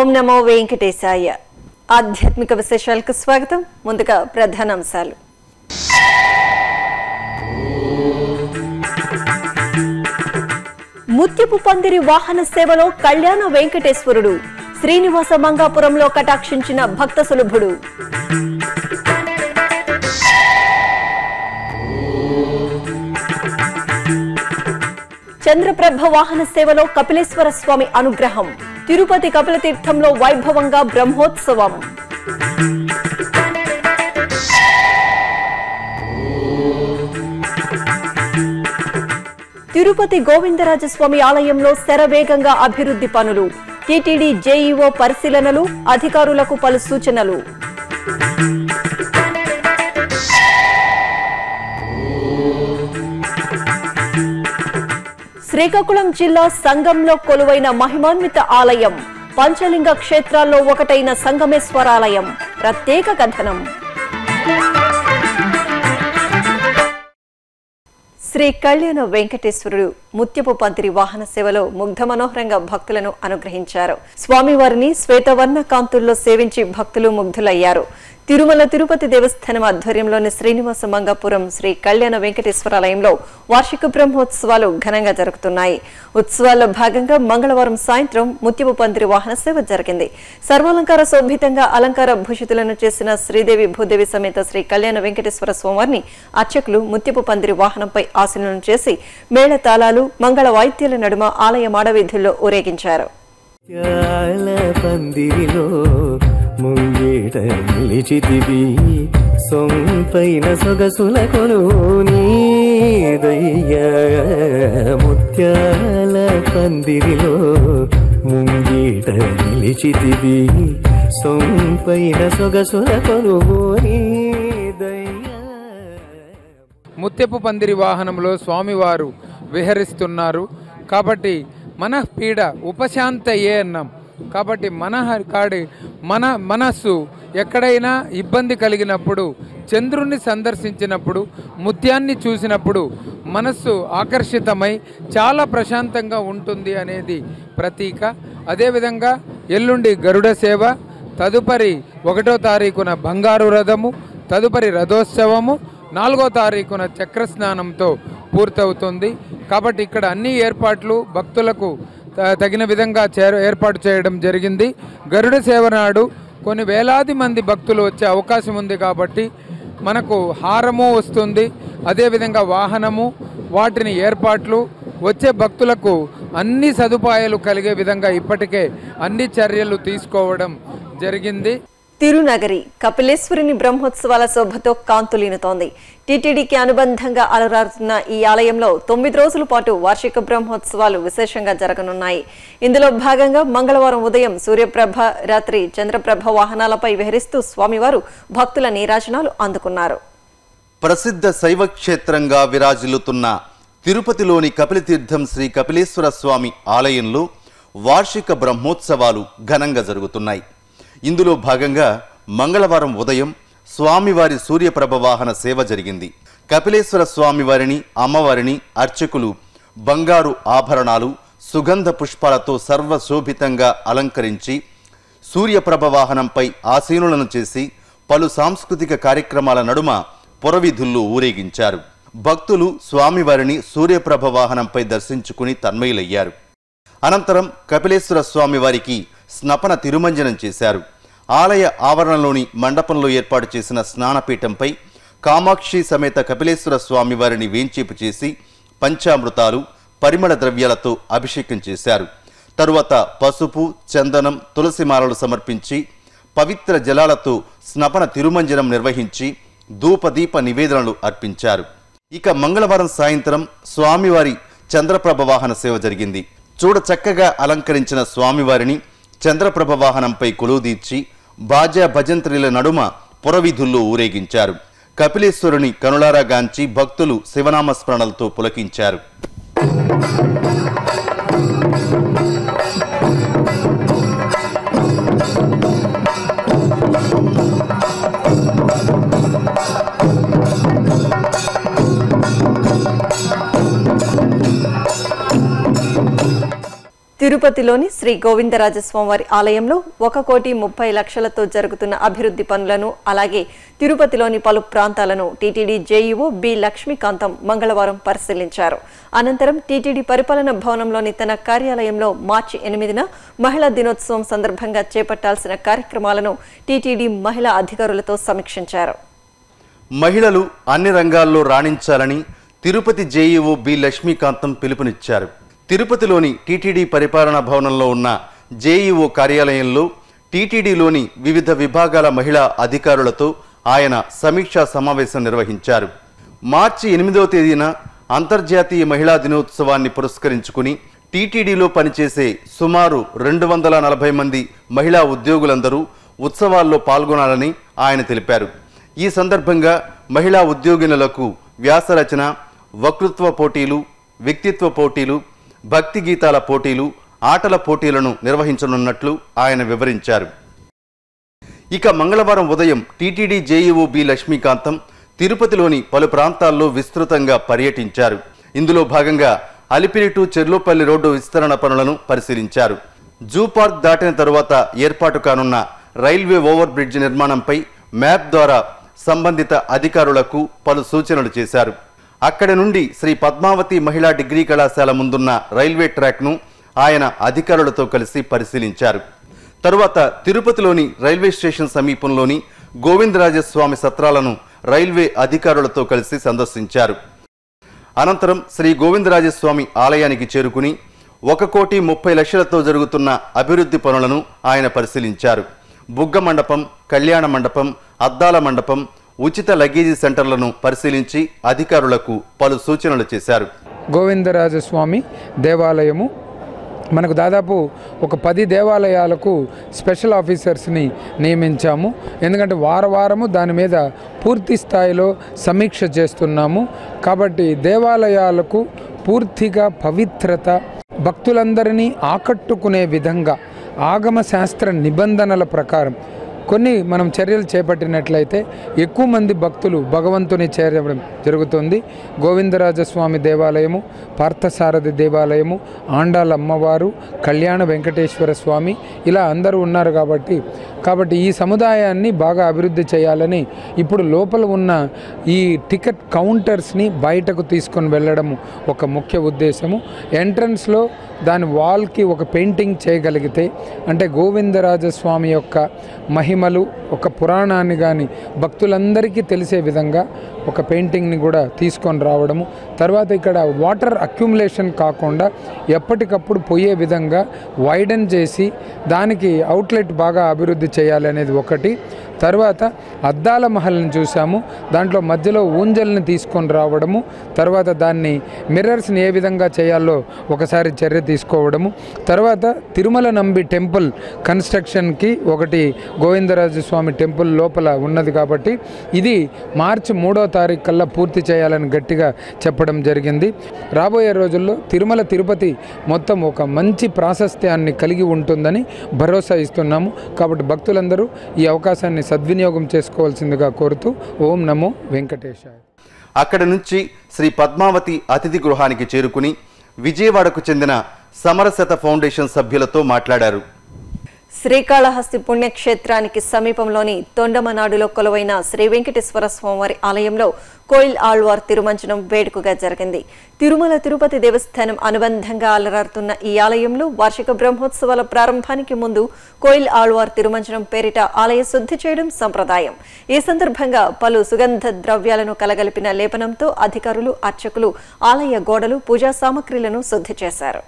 ఓం నమో వెంకటేశాయ ఆధ్యాత్మిక విశేషాలకు స్వాగతం ముందుగా ప్రధానాంశాలు ముత్యపు పందిరి వాహన సేవలో కళ్యాణ వెంకటేశ్వరుడు శ్రీనివాస మంగాపురంలో కటాక్షించిన భక్త సులభుడు చంద్రప్రభ వాహన సేవలో కపిలేశ్వర స్వామి అనుగ్రహం తిరుపతి కపిలతీర్థంలో వైభవంగా బ్రహ్మోత్సవం తిరుపతి గోవిందరాజస్వామి ఆలయంలో శరవేగంగా అభివృద్ధి పనులు టీటీడీ జేఈఓ పరిశీలనలు అధికారులకు పలు సూచనలు శ్రీకాకుళం జిల్లా సంగంలో కొలువైన మహిమాన్విత ఆలయం పంచలింగ క్షేత్రాల్లో ఒకటైన సంగమేశ్వరాలయం ప్రత్యేక కథనం శ్రీ కళ్యాణ వెంకటేశ్వరుడు ముత్యపు పంతిరి వాహన సేవలో ముగ్ధ మనోహరంగా భక్తులను అనుగ్రహించారు స్వామివారిని శ్వేతవర్ణ కాంతుల్లో సేవించి భక్తులు ముగ్ధులయ్యారు తిరుమల తిరుపతి దేవస్థానం ఆధ్వర్యంలోని శ్రీనివాస మంగాపురం శ్రీ కళ్యాణ వెంకటేశ్వరాలయంలో వార్షిక బ్రహ్మోత్సవాలు ఘనంగా జరుగుతున్నాయి ఉత్సవాల్లో భాగంగా మంగళవారం సాయంత్రం ముత్యపు పందిరి వాహన సేవ జరిగింది సర్వాలంకార శోభితంగా అలంకార భూషితులను చేసిన శ్రీదేవి భూదేవి సమేత శ్రీ కళ్యాణ వెంకటేశ్వర స్వామివారిని అర్చకులు ముత్యపు పందిరి వాహనంపై ఆశీనులను చేసి మేళ తాళాలు మంగళ వాయిద్యాల నడుమ ఆలయ మాడవీధుల్లో ఊరేగించారు త్యాల పందిరిలో ముంగేట నిలిచితివి సొంపైన సొగసుల కొను నీదయ్య ముత్యాల పందిరిలో ముంగేట నిలిచితివి సొంపైన సొగసుల కొను నీదయ్య ముత్యపు పందిరి వాహనంలో స్వామివారు విహరిస్తున్నారు కాబట్టి మన పీడ ఉపశాంతయే అన్నాం కాబట్టి మన కాడి మన మనస్సు ఎక్కడైనా ఇబ్బంది కలిగినప్పుడు చంద్రుణ్ణి సందర్శించినప్పుడు ముత్యాన్ని చూసినప్పుడు మనస్సు ఆకర్షితమై చాలా ప్రశాంతంగా ఉంటుంది అనేది ప్రతీక అదేవిధంగా ఎల్లుండి గరుడ సేవ తదుపరి ఒకటో తారీఖున బంగారు రథము తదుపరి రథోత్సవము నాలుగో తారీఖున చక్ర స్నానంతో పూర్తవుతుంది కాబట్టి ఇక్కడ అన్ని ఏర్పాట్లు భక్తులకు త- తగిన విధంగా చేర ఏర్పాటు చేయడం జరిగింది గరుడ సేవ నాడు కొన్ని వేలాది మంది భక్తులు వచ్చే అవకాశం ఉంది కాబట్టి మనకు హారము వస్తుంది అదేవిధంగా వాహనము వాటిని ఏర్పాట్లు వచ్చే భక్తులకు అన్ని సదుపాయాలు కలిగే విధంగా ఇప్పటికే అన్ని చర్యలు తీసుకోవడం జరిగింది తిరునగరి కపిలేశ్వరుని బ్రహ్మోత్సవాల శోభతో కాంతులీనుతోంది టీటీడీకి అనుబంధంగా అలరారుతున్న ఈ ఆలయంలో తొమ్మిది రోజుల పాటు వార్షిక బ్రహ్మోత్సవాలు విశేషంగా జరగనున్నాయి ఇందులో భాగంగా మంగళవారం ఉదయం సూర్యప్రభ రాత్రి చంద్రప్రభ వాహనాలపై విహరిస్తూ స్వామివారు భక్తుల నీరాజనాలు అందుకున్నారు ప్రసిద్ధ శైవ క్షేత్రంగా విరాజిల్లుతున్న తిరుపతిలోని కపిలతీర్థం శ్రీ కపిలేశ్వర స్వామి ఆలయంలో వార్షిక బ్రహ్మోత్సవాలు ఘనంగా జరుగుతున్నాయి ఇందులో భాగంగా మంగళవారం ఉదయం స్వామివారి సూర్యప్రభ వాహన సేవ జరిగింది కపిలేశ్వర స్వామివారిని అమ్మవారిని అర్చకులు బంగారు ఆభరణాలు సుగంధ పుష్పాలతో సర్వశోభితంగా అలంకరించి సూర్యప్రభ వాహనంపై ఆసీనులను చేసి పలు సాంస్కృతిక కార్యక్రమాల నడుమ పొరవిధుల్లో ఊరేగించారు భక్తులు స్వామివారిని సూర్యప్రభ వాహనంపై దర్శించుకుని తన్మయులయ్యారు అనంతరం కపిలేశ్వర స్వామి వారికి స్నపన తిరుమంజనం చేశారు ఆలయ ఆవరణలోని మండపంలో ఏర్పాటు చేసిన స్నానపీఠంపై కామాక్షి సమేత కపిలేశ్వర స్వామి వారిని వేంచేపు చేసి పంచామృతాలు పరిమళ ద్రవ్యాలతో అభిషేకం చేశారు తరువాత పసుపు చందనం తులసిమాలలు సమర్పించి పవిత్ర జలాలతో స్నపన తిరుమంజనం నిర్వహించి ధూపదీప నివేదనలు అర్పించారు ఇక మంగళవారం సాయంత్రం స్వామివారి చంద్రప్రభ వాహన సేవ జరిగింది చూడ చక్కగా అలంకరించిన స్వామివారిని చంద్రప్రభ వాహనంపై కొలువుదీర్చి బాజా భజంత్రిల నడుమ పురవీధుల్లో ఊరేగించారు కపిలేశ్వరుని కనులారా గాంచి భక్తులు శివనామ స్మరణలతో పులకించారు తిరుపతిలోని శ్రీ గోవిందరాజస్వామివారి ఆలయంలో ఒక కోటి ముప్పై లక్షలతో జరుగుతున్న అభివృద్ధి పనులను అలాగే తిరుపతిలోని పలు ప్రాంతాలను టీటీడీ జేఈఓ బి లక్ష్మీకాంతం మంగళవారం పరిశీలించారు అనంతరం టీటీడీ పరిపాలన భవనంలోని తన కార్యాలయంలో మార్చి ఎనిమిదిన మహిళా దినోత్సవం సందర్భంగా చేపట్టాల్సిన కార్యక్రమాలను టీటీడీ మహిళా అధికారులతో సమీక్షించారు మహిళలు అన్ని రంగాల్లో రాణించాలని తిరుపతి జేఈఓ బి లక్ష్మీకాంతం పిలుపునిచ్చారు తిరుపతిలోని టీటీడీ పరిపాలనా భవనంలో ఉన్న జేఈఓ కార్యాలయంలో టీటీడీలోని వివిధ విభాగాల మహిళా అధికారులతో ఆయన సమీక్షా సమావేశం నిర్వహించారు మార్చి ఎనిమిదవ తేదీన అంతర్జాతీయ మహిళా దినోత్సవాన్ని పురస్కరించుకుని టీటీడీలో పనిచేసే సుమారు రెండు వందల నలభై మంది మహిళా ఉద్యోగులందరూ ఉత్సవాల్లో పాల్గొనాలని ఆయన తెలిపారు ఈ సందర్భంగా మహిళా ఉద్యోగినులకు వ్యాసరచన వక్తృత్వ పోటీలు వ్యక్తిత్వ పోటీలు భక్తి గీతాల పోటీలు ఆటల పోటీలను నిర్వహించనున్నట్లు ఆయన వివరించారు ఇక మంగళవారం ఉదయం టీటీడీ జేఈఓ బి లక్ష్మీకాంతం తిరుపతిలోని పలు ప్రాంతాల్లో విస్తృతంగా పర్యటించారు ఇందులో భాగంగా అలిపిరి టు చెర్లోపల్లి రోడ్డు విస్తరణ పనులను పరిశీలించారు జూ పార్క్ దాటిన తరువాత ఏర్పాటు కానున్న రైల్వే ఓవర్ బ్రిడ్జ్ నిర్మాణంపై మ్యాప్ ద్వారా సంబంధిత అధికారులకు పలు సూచనలు చేశారు అక్కడి నుండి శ్రీ పద్మావతి మహిళా డిగ్రీ కళాశాల ముందున్న రైల్వే ట్రాక్ను ఆయన అధికారులతో కలిసి పరిశీలించారు తరువాత తిరుపతిలోని రైల్వే స్టేషన్ సమీపంలోని గోవిందరాజస్వామి సత్రాలను రైల్వే అధికారులతో కలిసి సందర్శించారు అనంతరం శ్రీ గోవిందరాజస్వామి ఆలయానికి చేరుకుని ఒక కోటి ముప్పై లక్షలతో జరుగుతున్న అభివృద్ధి పనులను ఆయన పరిశీలించారు బుగ్గ మండపం కళ్యాణ మండపం అద్దాల మండపం ఉచిత లగేజీ సెంటర్లను పరిశీలించి అధికారులకు పలు సూచనలు చేశారు గోవిందరాజస్వామి దేవాలయము మనకు దాదాపు ఒక పది దేవాలయాలకు స్పెషల్ ఆఫీసర్స్ని నియమించాము ఎందుకంటే వార వారము దాని మీద పూర్తి స్థాయిలో సమీక్ష చేస్తున్నాము కాబట్టి దేవాలయాలకు పూర్తిగా పవిత్రత భక్తులందరినీ ఆకట్టుకునే విధంగా ఆగమ శాస్త్ర నిబంధనల ప్రకారం కొన్ని మనం చర్యలు చేపట్టినట్లయితే ఎక్కువ మంది భక్తులు భగవంతుని చేరడం జరుగుతుంది గోవిందరాజస్వామి దేవాలయము పార్థసారథి దేవాలయము ఆండాల అమ్మవారు కళ్యాణ వెంకటేశ్వర స్వామి ఇలా అందరూ ఉన్నారు కాబట్టి కాబట్టి ఈ సముదాయాన్ని బాగా అభివృద్ధి చేయాలని ఇప్పుడు లోపల ఉన్న ఈ టికెట్ కౌంటర్స్ని బయటకు తీసుకొని వెళ్ళడం ఒక ముఖ్య ఉద్దేశము ఎంట్రన్స్లో దాని వాల్కి ఒక పెయింటింగ్ చేయగలిగితే అంటే గోవిందరాజస్వామి యొక్క మహిమలు ఒక పురాణాన్ని కానీ భక్తులందరికీ తెలిసే విధంగా ఒక పెయింటింగ్ని కూడా తీసుకొని రావడము తర్వాత ఇక్కడ వాటర్ అక్యుములేషన్ కాకుండా ఎప్పటికప్పుడు పోయే విధంగా వైడన్ చేసి దానికి అవుట్లెట్ బాగా అభివృద్ధి చేయాలి అనేది ఒకటి తర్వాత అద్దాల మహల్ని చూసాము దాంట్లో మధ్యలో ఊంజల్ని తీసుకొని రావడము తర్వాత దాన్ని మిర్రర్స్ని ఏ విధంగా చేయాలో ఒకసారి చర్య తీసుకోవడము తర్వాత తిరుమల నంబి టెంపుల్ కన్స్ట్రక్షన్కి ఒకటి గోవిందరాజు స్వామి టెంపుల్ లోపల ఉన్నది కాబట్టి ఇది మార్చి మూడో తారీఖు కల్లా పూర్తి చేయాలని గట్టిగా చెప్పడం జరిగింది రాబోయే రోజుల్లో తిరుమల తిరుపతి మొత్తం ఒక మంచి ప్రాశస్త్యాన్ని కలిగి ఉంటుందని భరోసా ఇస్తున్నాము కాబట్టి భక్తులందరూ ఈ అవకాశాన్ని సద్వినియోగం చేసుకోవాల్సిందిగా కోరుతూ ఓం నమో వెంకటేశాయ అక్కడి నుంచి శ్రీ పద్మావతి అతిథి గృహానికి చేరుకుని విజయవాడకు చెందిన సమరశత ఫౌండేషన్ సభ్యులతో మాట్లాడారు శ్రీకాళహస్తి పుణ్యక్షేత్రానికి సమీపంలోని తొండమనాడులో కొలువైన శ్రీ వెంకటేశ్వర స్వామివారి ఆలయంలో కోయిల్ ఆళ్వార్ తిరుమంచనం వేడుకగా జరిగింది తిరుమల తిరుపతి దేవస్థానం అనుబంధంగా అలరారుతున్న ఈ ఆలయంలో వార్షిక బ్రహ్మోత్సవాల ప్రారంభానికి ముందు కోయిల్ ఆళ్వార్ తిరుమంచనం పేరిట ఆలయ శుద్ధి చేయడం సంప్రదాయం ఈ సందర్భంగా పలు సుగంధ ద్రవ్యాలను కలగలిపిన లేపనంతో అధికారులు అర్చకులు ఆలయ గోడలు పూజా సామగ్రిలను శుద్ధి చేశారు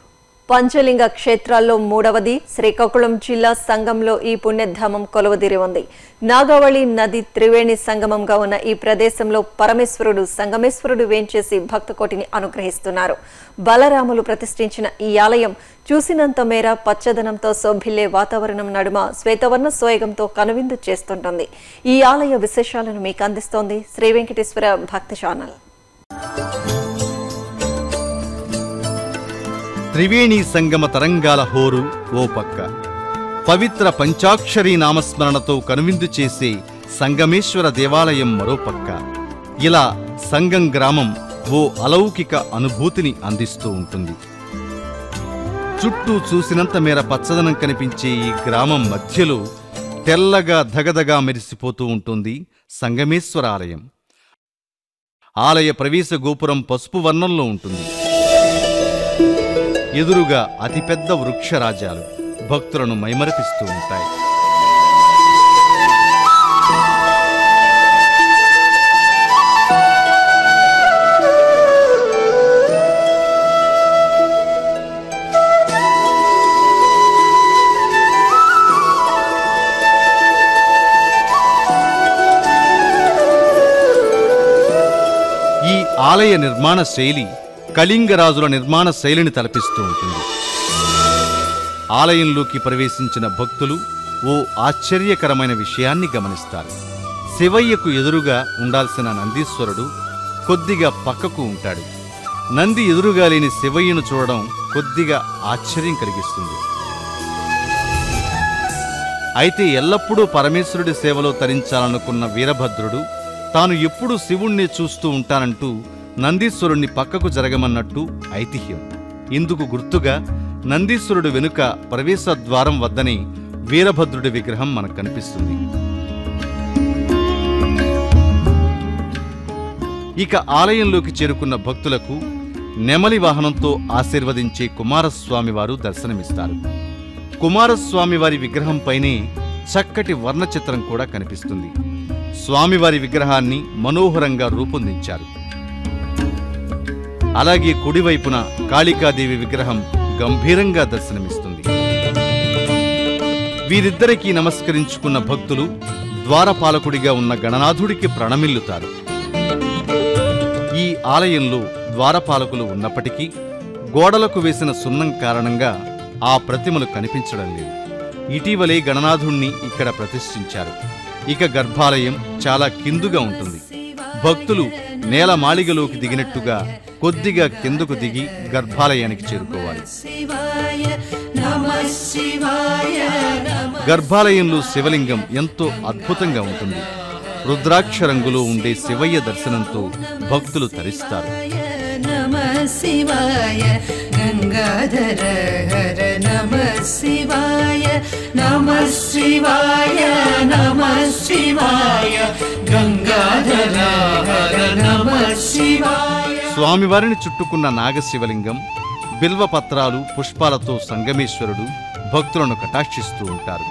పంచలింగ క్షేత్రాల్లో మూడవది శ్రీకాకుళం జిల్లా సంగంలో ఈ పుణ్యధామం కొలువుదీరి ఉంది నాగావళి నది త్రివేణి సంగమంగా ఉన్న ఈ ప్రదేశంలో పరమేశ్వరుడు సంగమేశ్వరుడు వేంచేసి భక్తకోటిని అనుగ్రహిస్తున్నారు బలరాములు ప్రతిష్ఠించిన ఈ ఆలయం చూసినంత మేర పచ్చదనంతో శోభిల్లే వాతావరణం నడుమ శ్వేతవర్ణ సోయగంతో కనువిందు చేస్తుంటుంది ఈ ఆలయ విశేషాలను మీకు అందిస్తోంది శ్రీ వెంకటేశ్వర భక్తి ఛానల్ త్రివేణి సంగమ తరంగాల హోరు ఓ పక్క పవిత్ర పంచాక్షరీ నామస్మరణతో కనువిందు చేసే సంగమేశ్వర దేవాలయం మరో పక్క ఇలా సంగం గ్రామం ఓ అలౌకిక అనుభూతిని అందిస్తూ ఉంటుంది చుట్టూ చూసినంత మేర పచ్చదనం కనిపించే ఈ గ్రామం మధ్యలో తెల్లగా ధగధగా మెరిసిపోతూ ఉంటుంది సంగమేశ్వర ఆలయం ఆలయ ప్రవేశ గోపురం పసుపు వర్ణంలో ఉంటుంది ఎదురుగా అతిపెద్ద వృక్షరాజాలు భక్తులను మైమరపిస్తూ ఉంటాయి ఈ ఆలయ నిర్మాణ శైలి కళింగరాజుల నిర్మాణ శైలిని తలపిస్తూ ఉంటుంది ఆలయంలోకి ప్రవేశించిన భక్తులు ఓ ఆశ్చర్యకరమైన విషయాన్ని గమనిస్తారు శివయ్యకు ఎదురుగా ఉండాల్సిన నందీశ్వరుడు కొద్దిగా పక్కకు ఉంటాడు నంది ఎదురుగా లేని శివయ్యను చూడడం కొద్దిగా ఆశ్చర్యం కలిగిస్తుంది అయితే ఎల్లప్పుడూ పరమేశ్వరుడి సేవలో తరించాలనుకున్న వీరభద్రుడు తాను ఎప్పుడూ శివుణ్ణి చూస్తూ ఉంటానంటూ నందీశ్వరుణ్ణి పక్కకు జరగమన్నట్టు ఐతిహ్యం ఇందుకు గుర్తుగా నందీశ్వరుడు వెనుక ప్రవేశ ద్వారం వద్దనే వీరభద్రుడి విగ్రహం మనకు కనిపిస్తుంది ఇక ఆలయంలోకి చేరుకున్న భక్తులకు నెమలి వాహనంతో ఆశీర్వదించే కుమారస్వామి వారు దర్శనమిస్తారు కుమారస్వామి వారి విగ్రహంపైనే చక్కటి వర్ణచిత్రం కూడా కనిపిస్తుంది స్వామివారి విగ్రహాన్ని మనోహరంగా రూపొందించారు అలాగే కుడివైపున కాళికాదేవి విగ్రహం గంభీరంగా దర్శనమిస్తుంది వీరిద్దరికీ నమస్కరించుకున్న భక్తులు ద్వారపాలకుడిగా ఉన్న గణనాథుడికి ప్రణమిల్లుతారు ఈ ఆలయంలో ద్వారపాలకులు ఉన్నప్పటికీ గోడలకు వేసిన సున్నం కారణంగా ఆ ప్రతిమలు కనిపించడం లేదు ఇటీవలే గణనాథుణ్ణి ఇక్కడ ప్రతిష్ఠించారు ఇక గర్భాలయం చాలా కిందుగా ఉంటుంది భక్తులు నేల మాళిగలోకి దిగినట్టుగా కొద్దిగా కిందకు దిగి గర్భాలయానికి చేరుకోవాలి శివాయ నమ శివాయ నమ గర్భాలయంలో శివలింగం ఎంతో అద్భుతంగా ఉంటుంది రుద్రాక్ష రంగులో ఉండే శివయ్య దర్శనంతో భక్తులు తరిస్తారు నమ శివాయ గంగాధర హర నమ శివాయ నమ శివాయ నమ శివాయ గంగాధర హర నమ శివాయ స్వామివారిని చుట్టుకున్న నాగశివలింగం బిల్వపత్రాలు పుష్పాలతో సంగమేశ్వరుడు భక్తులను కటాక్షిస్తూ ఉంటారు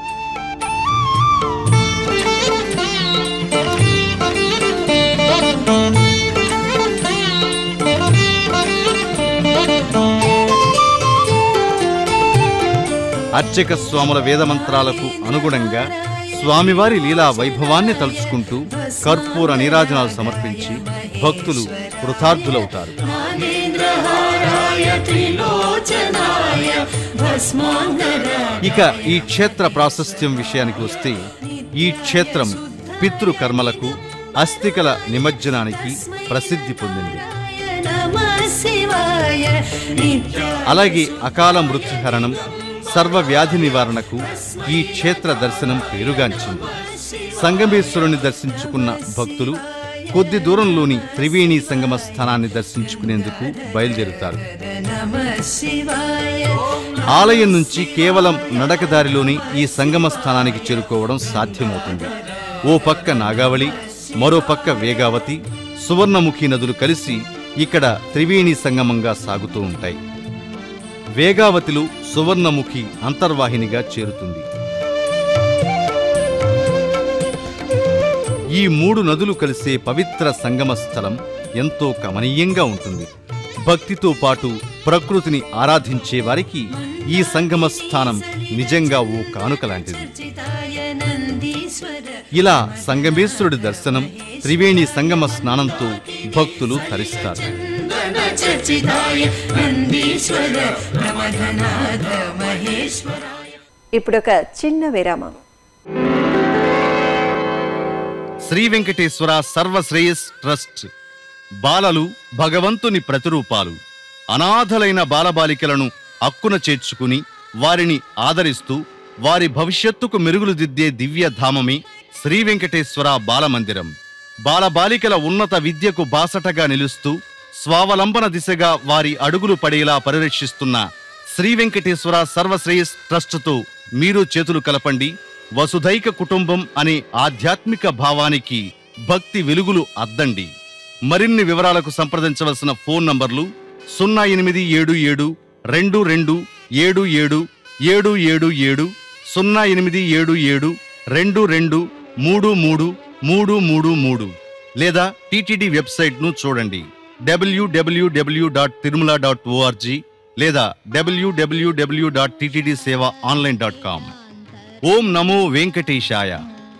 అర్చక స్వాముల వేదమంత్రాలకు అనుగుణంగా స్వామివారి లీలా వైభవాన్ని తలుచుకుంటూ కర్పూర నీరాజనాలు సమర్పించి భక్తులు కృతార్థులవుతారు నాగేంద్రహారాయ త్రిలోచనాయ భస్మాంగరాయ ఇక ఈ క్షేత్ర ప్రాశస్త్యం విషయానికి వస్తే ఈ క్షేత్రం పితృకర్మలకు అస్థికల నిమజ్జనానికి ప్రసిద్ధి పొందింది నమ శివాయ నిత్య అలాగే అకాల మృత్యుహరణం సర్వ వ్యాధి నివారణకు ఈ క్షేత్ర దర్శనం పేరుగాంచింది సంగమేశ్వరుని దర్శించుకున్న భక్తులు కొద్ది దూరంలోని త్రివేణి సంగమ స్థానాన్ని దర్శించుకునేందుకు బయలుదేరుతారు నమ శివాయ ఆలయం నుంచి కేవలం నడకదారిలోని ఈ సంగమ స్థానానికి చేరుకోవడం సాధ్యమవుతుంది ఓ పక్క నాగావళి మరో పక్క వేగావతి సువర్ణముఖి నదులు కలిసి ఇక్కడ త్రివేణి సంగమంగా సాగుతూ ఉంటాయి వేగావతిలో సువర్ణముఖి అంతర్వాహినిగా చేరుతుంది ఈ మూడు నదులు కలిసే పవిత్ర సంగమ స్థలం ఎంతో కమనీయంగా ఉంటుంది భక్తితో పాటు ప్రకృతిని ఆరాధించే వారికి ఈ సంగమ స్థానం నిజంగా ఓ కానుక లాంటిది చితాయ నందీశ్వర ఇలా సంగమేశ్వరుడి దర్శనం త్రివేణి సంగమ స్నానంతో భక్తులు తరిస్తారు చందన చర్చితాయ నందీశ్వర ప్రమథనాథ మహేశ్వరాయ ఇప్పుడొక చిన్న విరామం శ్రీ వెంకటేశ్వర సర్వశ్రేయస్ ట్రస్ట్ బాలలు భగవంతుని ప్రతిరూపాలు అనాథలైన బాలబాలికలను అక్కున చేర్చుకుని వారిని ఆదరిస్తూ వారి భవిష్యత్తుకు మెరుగులు దిద్దే దివ్యధామమే శ్రీ వెంకటేశ్వర బాలమందిరం బాలబాలికల ఉన్నత విద్యకు బాసటగా నిలుస్తూ స్వావలంబన దిశగా వారి అడుగులు పడేలా పరిరక్షిస్తున్న శ్రీ వెంకటేశ్వర సర్వశ్రేయస్ ట్రస్టుతో మీరు చేతులు కలపండి వసుధైక కుటుంబం అనే ఆధ్యాత్మిక భావానికి భక్తి వెలుగులు అద్దండి మరిన్ని వివరాలకు సంప్రదించవలసిన ఫోన్ నంబర్లు సున్నా ఎనిమిది ఏడు ఏడు రెండు రెండు ఏడు ఏడు ఏడు ఏడు ఏడు సున్నా ఎనిమిది ఏడు ఏడు రెండు రెండు మూడు మూడు మూడు మూడు మూడు లేదా టీటీడీ వెబ్సైట్ను చూడండి W W W dot Tirumala dot O R G లేదా W W W dot TTD seva online dot com ఓం నమో వెంకటేశాయ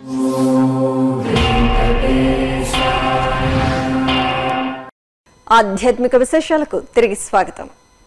ఆధ్యాత్మిక విశేషాలకు తిరిగి స్వాగతం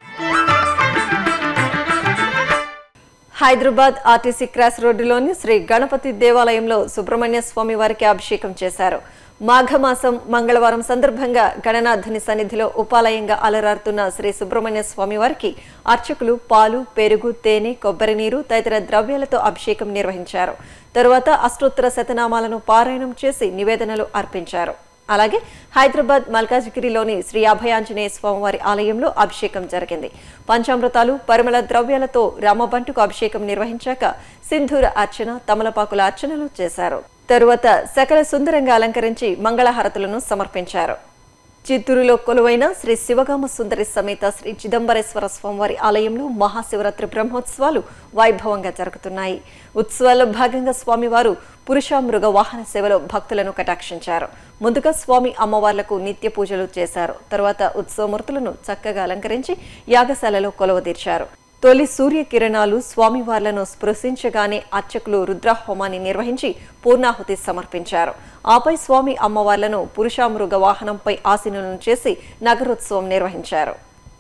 హైదరాబాద్ ఆర్టీసీ క్రాస్ రోడ్డులోని శ్రీ గణపతి దేవాలయంలో సుబ్రహ్మణ్య స్వామి వారికి అభిషేకం చేశారు మాఘమాసం మంగళవారం సందర్భంగా గణనాథుని సన్నిధిలో ఉపాలయంగా అలరారుతున్న శ్రీ సుబ్రహ్మణ్య స్వామి వారికి అర్చకులు పాలు పెరుగు తేనె కొబ్బరి నీరు తదితర ద్రవ్యాలతో అభిషేకం నిర్వహించారు తరువాత అష్టోత్తర శతనామాలను పారాయణం చేసి నివేదనలు అర్పించారు అలాగే హైదరాబాద్ మల్కాజ్గిరిలోని శ్రీ అభయాంజనేయ స్వామివారి ఆలయంలో అభిషేకం జరిగింది పంచామృతాలు పరిమళ ద్రవ్యాలతో రామబంటుకు అభిషేకం నిర్వహించాక సింధూర అర్చన తమలపాకుల అర్చనలు చేశారు తరువాత సకల సుందరంగా అలంకరించి మంగళహారతులను సమర్పించారు చిత్తూరులో కొలువైన శ్రీ శివగామ సుందరి సమేత శ్రీ చిదంబరేశ్వర స్వామివారి ఆలయంలో మహాశివరాత్రి బ్రహ్మోత్సవాలు వైభవంగా జరుగుతున్నాయి ఉత్సవాల్లో భాగంగా స్వామివారు పురుషామృగ వాహన సేవలో భక్తులను కటాక్షించారు ముందుగా స్వామి అమ్మవార్లకు నిత్య పూజలు చేశారు తర్వాత ఉత్సవమూర్తులను చక్కగా అలంకరించి యాగశాలలో కొలువదీర్చారు తొలి సూర్యకిరణాలు స్వామివార్లను స్పృశించగానే అర్చకులు రుద్రహోమాన్ని నిర్వహించి పూర్ణాహుతి సమర్పించారు ఆపై స్వామి అమ్మవార్లను పురుషామృగ వాహనంపై ఆసీనులను చేసి నగరోత్సవం నిర్వహించారు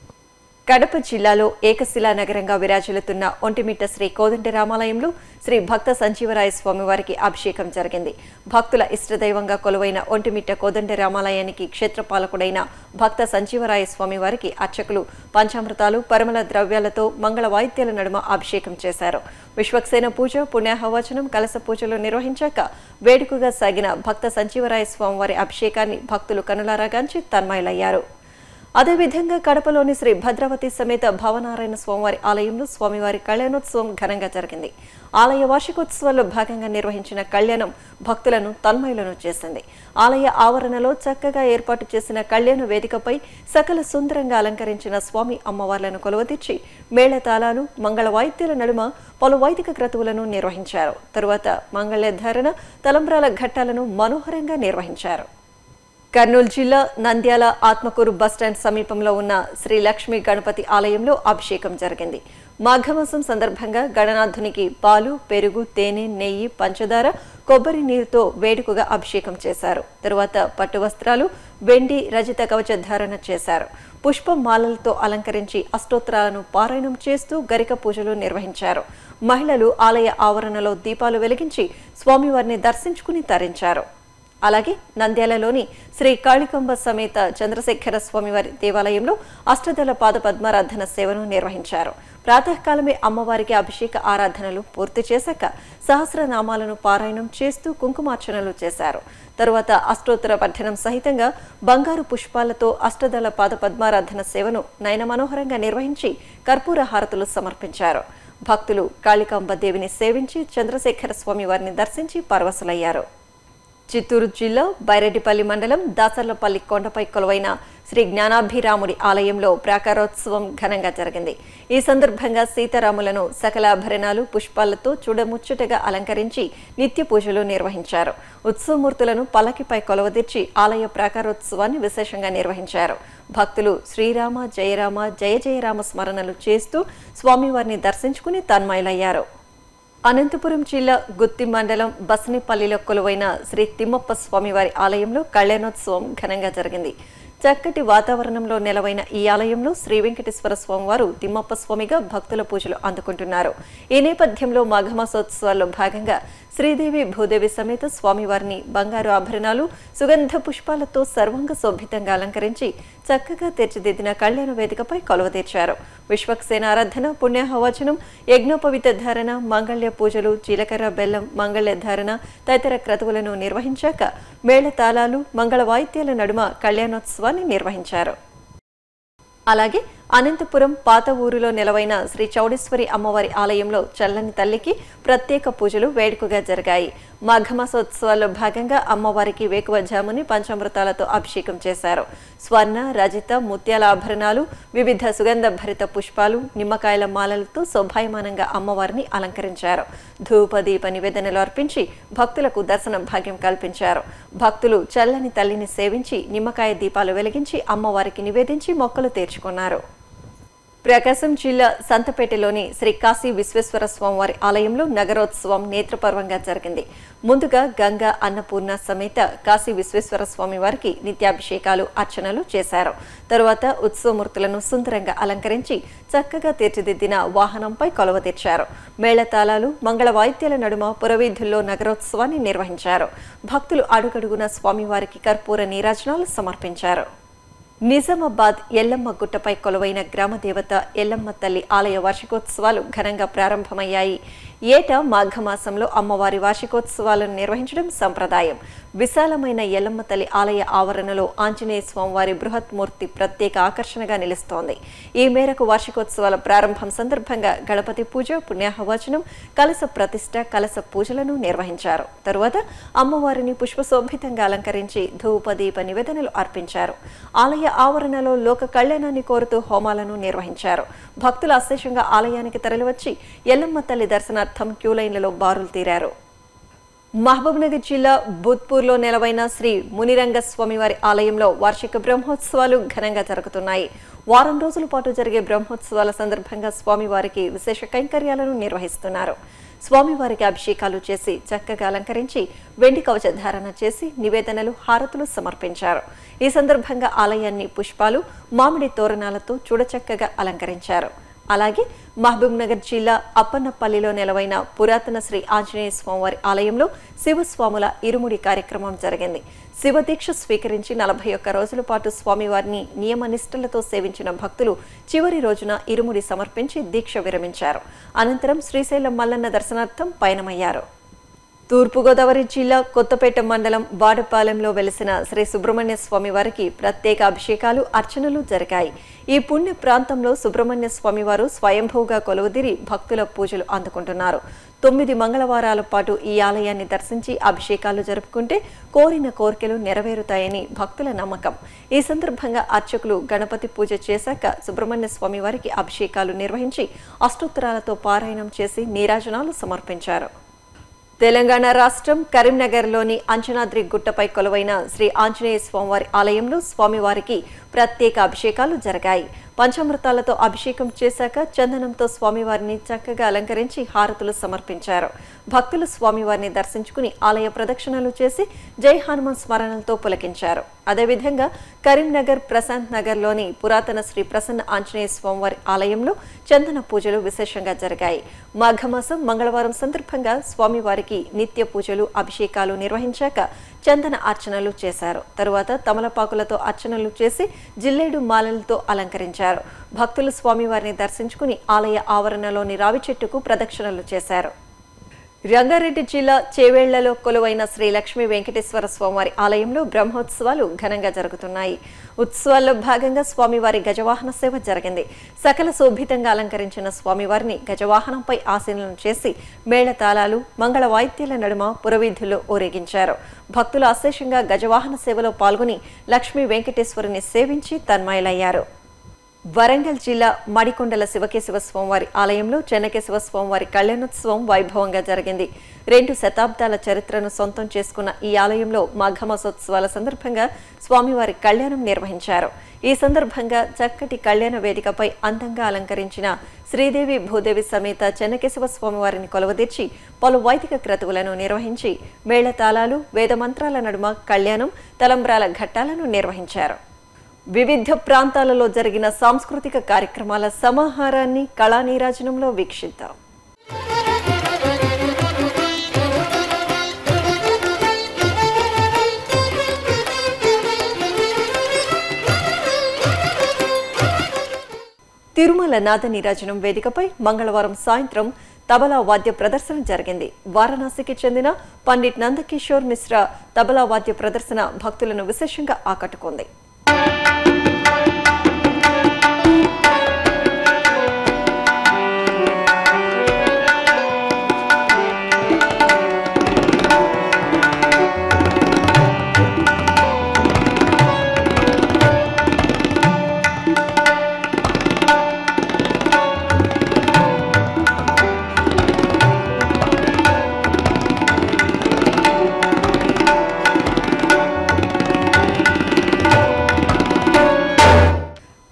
కడప జిల్లాలో ఏకశిలా నగరంగా విరాజిల్లుతున్న ఒంటిమిట్ట శ్రీ కోదండ రామాలయంలో శ్రీ భక్త సంజీవరాయ స్వామివారికి అభిషేకం జరిగింది భక్తుల ఇష్టదైవంగా కొలువైన ఒంటిమిట్ట కోదండ రామాలయానికి క్షేత్రపాలకుడైన భక్త సంజీవరాయ స్వామివారికి అర్చకులు పంచామృతాలు పరిమళ ద్రవ్యాలతో మంగళ వాయిద్యాల నడుమ అభిషేకం చేశారు విశ్వక్సేన పూజ పుణ్యాహవచనం కలస పూజలు నిర్వహించాక వేడుకగా సాగిన భక్త సంజీవరాయ స్వామివారి అభిషేకాన్ని భక్తులు కనులారాగాంచి తన్మయులయ్యారు అదేవిధంగా కడపలోని శ్రీ భద్రావతి సమేత భవనారాయణ స్వామివారి ఆలయంలో స్వామివారి కళ్యాణోత్సవం ఘనంగా జరిగింది ఆలయ వార్షికోత్సవాల్లో భాగంగా నిర్వహించిన కళ్యాణం భక్తులను తన్మయులను చేసింది ఆలయ ఆవరణలో చక్కగా ఏర్పాటు చేసిన కళ్యాణ వేదికపై సకల సుందరంగా అలంకరించిన స్వామి అమ్మవార్లను కొలువతీర్చి మేళతాళాలు మంగళ వాయిద్యాల నడుమ పలు వైదిక క్రతువులను నిర్వహించారు తరువాత మంగళధారణ తలంబ్రాల ఘట్టాలను మనోహరంగా నిర్వహించారు కర్నూలు జిల్లా నంద్యాల ఆత్మకూరు బస్టాండ్ సమీపంలో ఉన్న శ్రీ లక్ష్మీ గణపతి ఆలయంలో అభిషేకం జరిగింది మాఘమాసం సందర్భంగా గణనాథునికి పాలు పెరుగు తేనె నెయ్యి పంచదార కొబ్బరి నీరుతో వేడుకగా అభిషేకం చేశారు తరువాత పట్టు వస్త్రాలు వెండి రజిత కవచ ధారణ చేశారు పుష్ప మాలలతో అలంకరించి అష్టోత్తరాలను పారాయణం చేస్తూ గరిక పూజలు నిర్వహించారు మహిళలు ఆలయ ఆవరణలో దీపాలు వెలిగించి స్వామివారిని దర్శించుకుని తరించారు అలాగే నంద్యాలలోని శ్రీ కాళికంబ సమేత చంద్రశేఖర స్వామివారి దేవాలయంలో అష్టదళ పాద పద్మారాధన సేవను నిర్వహించారు ప్రాతకాలమే అమ్మవారికి అభిషేక ఆరాధనలు పూర్తి చేశాక సహస్రనామాలను పారాయణం చేస్తూ కుంకుమార్చనలు చేశారు తరువాత అష్టోత్తర పఠనం సహితంగా బంగారు పుష్పాలతో అష్టదళ పాద పద్మారాధన సేవను నయన మనోహరంగా నిర్వహించి కర్పూర హారతులు సమర్పించారు భక్తులు కాళికాంబ దేవిని సేవించి చంద్రశేఖర స్వామి వారిని దర్శించి పరవశులయ్యారు చిత్తూరు జిల్లా బైరెడ్డిపల్లి మండలం దాసర్లపల్లి కొండపై కొలువైన శ్రీ జ్ఞానాభిరాముడి ఆలయంలో ప్రాకారోత్సవం ఘనంగా జరిగింది ఈ సందర్భంగా సీతారాములను సకల ఆభరణాలు పుష్పాలతో చూడముచ్చటగా అలంకరించి నిత్య పూజలు నిర్వహించారు ఉత్సవమూర్తులను పల్లకిపై కొలవదీర్చి ఆలయ ప్రాకారోత్సవాన్ని విశేషంగా నిర్వహించారు భక్తులు శ్రీరామ జయరామ జయ జయరామ స్మరణలు చేస్తూ స్వామివారిని దర్శించుకుని తన్మయులయ్యారు అనంతపురం జిల్లా గుత్తి మండలం బసనిపల్లిలో కొలువైన శ్రీ తిమ్మప్ప స్వామివారి ఆలయంలో కళ్యాణోత్సవం ఘనంగా జరిగింది చక్కటి వాతావరణంలో నెలవైన ఈ ఆలయంలో శ్రీ వెంకటేశ్వర స్వామివారు తిమ్మప్ప స్వామిగా భక్తుల పూజలు అందుకుంటున్నారు ఈ నేపథ్యంలో మాఘమాసోత్సవాల్లో భాగంగా శ్రీదేవి భూదేవి సమేత స్వామివారిని బంగారు ఆభరణాలు సుగంధ పుష్పాలతో సర్వంగ శోభితంగా అలంకరించి చక్కగా తీర్చిదిద్దిన కళ్యాణ వేదికపై కొలువతీర్చారు విశ్వక్సేన ఆరాధన పుణ్యహవచనం యజ్ఞోపవిత ధారణ మంగళ్య పూజలు జీలకర్ర బెల్లం మంగళ్య ధారణ తదితర క్రతువులను నిర్వహించాక మేళతాళాలు మంగళ వాయిద్యాల నడుమ కళ్యాణోత్సవాన్ని నిర్వహించారు అలాగే అనంతపురం పాత ఊరిలో నెలవైన శ్రీ చౌడేశ్వరి అమ్మవారి ఆలయంలో చల్లని తల్లికి ప్రత్యేక పూజలు వేడుకగా జరిగాయి మాఘమాసోత్సవాల్లో భాగంగా అమ్మవారికి వేకువజాముని పంచామృతాలతో అభిషేకం చేశారు స్వర్ణ రజిత ముత్యాల ఆభరణాలు వివిధ సుగంధ భరిత పుష్పాలు నిమ్మకాయల మాలలతో శోభాయమానంగా అమ్మవారిని అలంకరించారు ధూప దీప నివేదనలు అర్పించి భక్తులకు దర్శన భాగ్యం కల్పించారు భక్తులు చల్లని తల్లిని సేవించి నిమ్మకాయ దీపాలు వెలిగించి అమ్మవారికి నివేదించి మొక్కలు తీర్చుకున్నారు ప్రకాశం జిల్లా సంతపేటలోని శ్రీ కాశీ విశ్వేశ్వర స్వామివారి ఆలయంలో నగరోత్సవం నేత్రపర్వంగా జరిగింది ముందుగా గంగా అన్నపూర్ణ సమేత కాశీ విశ్వేశ్వర స్వామి వారికి నిత్యాభిషేకాలు అర్చనలు చేశారు తరువాత ఉత్సవమూర్తులను సుందరంగా అలంకరించి చక్కగా తీర్చిదిద్దిన వాహనంపై కొలవ తీర్చారు మేళతాళాలు మంగళ వాయిద్యాల నడుమ పురవీధుల్లో నగరోత్సవాన్ని నిర్వహించారు భక్తులు అడుగడుగున స్వామివారికి కర్పూర నీరాజనాలు సమర్పించారు నిజామాబాద్ ఎల్లమ్మ గుట్టపై కొలువైన గ్రామ దేవత ఎల్లమ్మ తల్లి ఆలయ వార్షికోత్సవాలు ఘనంగా ప్రారంభమయ్యాయి ఏటా మాఘమాసంలో అమ్మవారి వార్షికోత్సవాలను నిర్వహించడం సంప్రదాయం విశాలమైన ఎల్లమ్మ తల్లి ఆలయ ఆవరణలో ఆంజనేయ స్వామివారి బృహత్మూర్తి ప్రత్యేక ఆకర్షణగా నిలుస్తోంది ఈ మేరకు వార్షికోత్సవాల ప్రారంభం సందర్భంగా గణపతి పూజ పుణ్యాహవచనం కలస ప్రతిష్ట కలస పూజలను నిర్వహించారు తరువాత అమ్మవారిని పుష్పశోభితంగా అలంకరించి ధూపదీప నివేదనలు అర్పించారు ఆలయ ఆవరణలో లోక కళ్యాణాన్ని కోరుతూ హోమాలను నిర్వహించారు భక్తులు అశేషంగా ఆలయానికి తరలివచ్చి ఎల్లమ్మ తల్లి దర్శనార్థం క్యూలైన్లలో బారులు తీరారు మహబూబ్నగర్ జిల్లా బుత్పూర్లో నెలవైన శ్రీ మునిరంగ స్వామివారి ఆలయంలో వార్షిక బ్రహ్మోత్సవాలు ఘనంగా జరుగుతున్నాయి వారం రోజుల పాటు జరిగే బ్రహ్మోత్సవాల సందర్భంగా స్వామివారికి విశేష కైంకర్యాలను నిర్వహిస్తున్నారు స్వామివారికి అభిషేకాలు చేసి చక్కగా అలంకరించి వెండి కవచ ధారణ చేసి నివేదనలు హారతులు సమర్పించారు ఈ సందర్భంగా ఆలయాన్ని పుష్పాలు మామిడి తోరణాలతో చూడచక్కగా అలంకరించారు అలాగే మహబూబ్ నగర్ జిల్లా అప్పన్నపల్లిలో నెలవైన పురాతన శ్రీ ఆంజనేయ స్వామివారి ఆలయంలో శివస్వాముల ఇరుముడి కార్యక్రమం జరిగింది శివదీక్ష స్వీకరించి నలభై ఒక్క రోజుల పాటు స్వామివారిని నియమనిష్టలతో సేవించిన భక్తులు చివరి రోజున ఇరుముడి సమర్పించి దీక్ష విరమించారు అనంతరం శ్రీశైలం మల్లన్న దర్శనార్థం పయనమయ్యారు తూర్పుగోదావరి జిల్లా కొత్తపేట మండలం వాడపాలెంలో వెలిసిన శ్రీ సుబ్రహ్మణ్య స్వామి వారికి ప్రత్యేక అభిషేకాలు అర్చనలు జరిగాయి ఈ పుణ్య ప్రాంతంలో సుబ్రహ్మణ్య స్వామి వారు స్వయంభూగా కొలువుదిరి భక్తుల పూజలు అందుకుంటున్నారు తొమ్మిది మంగళవారాల పాటు ఈ ఆలయాన్ని దర్శించి అభిషేకాలు జరుపుకుంటే కోరిన కోరికలు నెరవేరుతాయని భక్తుల నమ్మకం ఈ సందర్భంగా అర్చకులు గణపతి పూజ చేశాక సుబ్రహ్మణ్య స్వామి వారికి అభిషేకాలు నిర్వహించి అష్టోత్తరాలతో పారాయణం చేసి నీరాజనాలు సమర్పించారు తెలంగాణ రాష్ట్రం కరీంనగర్లోని అంజనాద్రి గుట్టపై కొలువైన శ్రీ ఆంజనేయ స్వామివారి ఆలయంలో స్వామివారికి ప్రత్యేక అభిషేకాలు జరిగాయి పంచామృతాలతో అభిషేకం చేశాక చందనంతో స్వామివారిని చక్కగా అలంకరించి హారతులు సమర్పించారు భక్తులు స్వామివారిని దర్శించుకుని ఆలయ ప్రదక్షిణలు చేసి జై హనుమాన్ స్మరణలతో పులకించారు అదేవిధంగా కరీంనగర్ ప్రశాంత్ నగర్లోని పురాతన శ్రీ ప్రసన్న ఆంజనేయ స్వామివారి ఆలయంలో చందన పూజలు విశేషంగా జరిగాయి మాఘమాసం మంగళవారం సందర్భంగా స్వామివారికి నిత్య పూజలు అభిషేకాలు నిర్వహించాక చందన అర్చనలు చేశారు తరువాత తమలపాకులతో అర్చనలు చేసి జిల్లేడు మాలలతో అలంకరించారు భక్తులు స్వామివారిని దర్శించుకుని ఆలయ ఆవరణలోని రావి చెట్టుకు ప్రదక్షిణలు చేశారు రంగారెడ్డి జిల్లా చేవేళ్లలో కొలువైన శ్రీ లక్ష్మీ వెంకటేశ్వర స్వామివారి ఆలయంలో బ్రహ్మోత్సవాలు ఘనంగా జరుగుతున్నాయి ఉత్సవాల్లో భాగంగా స్వామివారి గజవాహన సేవ జరిగింది సకల శోభితంగా అలంకరించిన స్వామివారిని గజవాహనంపై ఆసీనం చేసి మేళతాళాలు మంగళ వాయిద్యాల నడుమ పురవీధుల్లో ఊరేగించారు భక్తులు అశేషంగా గజవాహన సేవలో పాల్గొని లక్ష్మీ వెంకటేశ్వరుని సేవించి తన్మయులయ్యారు వరంగల్ జిల్లా మడికొండల శివకేశవ స్వామివారి ఆలయంలో చెన్నకేశవ స్వామివారి కళ్యాణోత్సవం వైభవంగా జరిగింది రెండు శతాబ్దాల చరిత్రను సొంతం చేసుకున్న ఈ ఆలయంలో మాఘమాసోత్సవాల సందర్భంగా స్వామివారి కళ్యాణం నిర్వహించారు ఈ సందర్భంగా చక్కటి కళ్యాణ వేదికపై అందంగా అలంకరించిన శ్రీదేవి భూదేవి సమేత చెన్నకేశవ స్వామివారిని కొలవదీర్చి పలు వైదిక క్రతువులను నిర్వహించి మేళతాళాలు వేదమంత్రాల నడుమ కళ్యాణం తలంబ్రాల ఘట్టాలను నిర్వహించారు వివిధ ప్రాంతాలలో జరిగిన సాంస్కృతిక కార్యక్రమాల సమాహారాన్ని కళా నీరాజనంలో వీక్షిద్దాం తిరుమల నాద నీరాజనం వేదికపై మంగళవారం సాయంత్రం తబలా వాద్య ప్రదర్శన జరిగింది వారణాసికి చెందిన పండిట్ నందకిషోర్ మిశ్రా తబలా వాద్య ప్రదర్శన భక్తులను విశేషంగా ఆకట్టుకుంది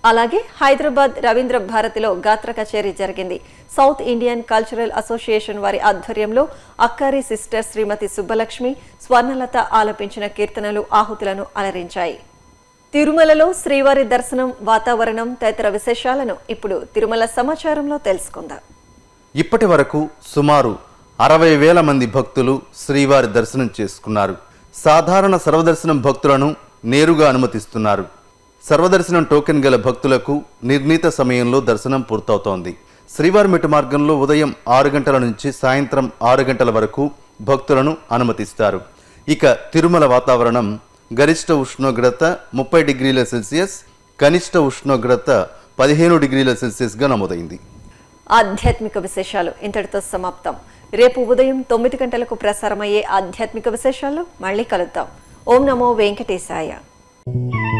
అలాగే హైదరాబాద్ రవీంద్ర భారతిలో గాత్ర కచేరీ జరిగింది సౌత్ ఇండియన్ కల్చరల్ అసోసియేషన్ వారి ఆధ్వర్యంలో అక్కారి సిస్టర్ శ్రీమతి సుబ్బలక్ష్మి స్వర్ణలత ఆలపించిన కీర్తనలు ఆహుతులను అలరించాయి తిరుమలలో శ్రీవారి దర్శనం వాతావరణం తదితర విశేషాలను ఇప్పుడు తిరుమల సమాచారంలో తెలుసుకుందాం ఇప్పటి వరకు సుమారు అరవై వేల మంది భక్తులు శ్రీవారి దర్శనం చేసుకున్నారు సాధారణ సర్వదర్శనం భక్తులను నేరుగా అనుమతిస్తున్నారు సర్వదర్శనం టోకెన్ గల భక్తులకు నిర్ణీత సమయంలో దర్శనం పూర్తవుతోంది శ్రీవారి మెట్టు మార్గంలో ఉదయం ఆరు గంటల నుంచి సాయంత్రం ఆరు గంటల వరకు భక్తులను అనుమతిస్తారు ఇక తిరుమల వాతావరణం గరిష్ట ఉష్ణోగ్రత ముప్పై డిగ్రీల సెల్సియస్ కనిష్ట ఉష్ణోగ్రత పదిహేను డిగ్రీల సెల్సియస్గా నమోదైంది ఆధ్యాత్మిక విశేషాలు ఇంతటితో సమాప్తం రేపు ఉదయం తొమ్మిది గంటలకు ప్రసారమయ్యే ఆధ్యాత్మిక విశేషాల్లో మళ్ళీ కలుద్దాం ఓం నమో వెంకటేశాయ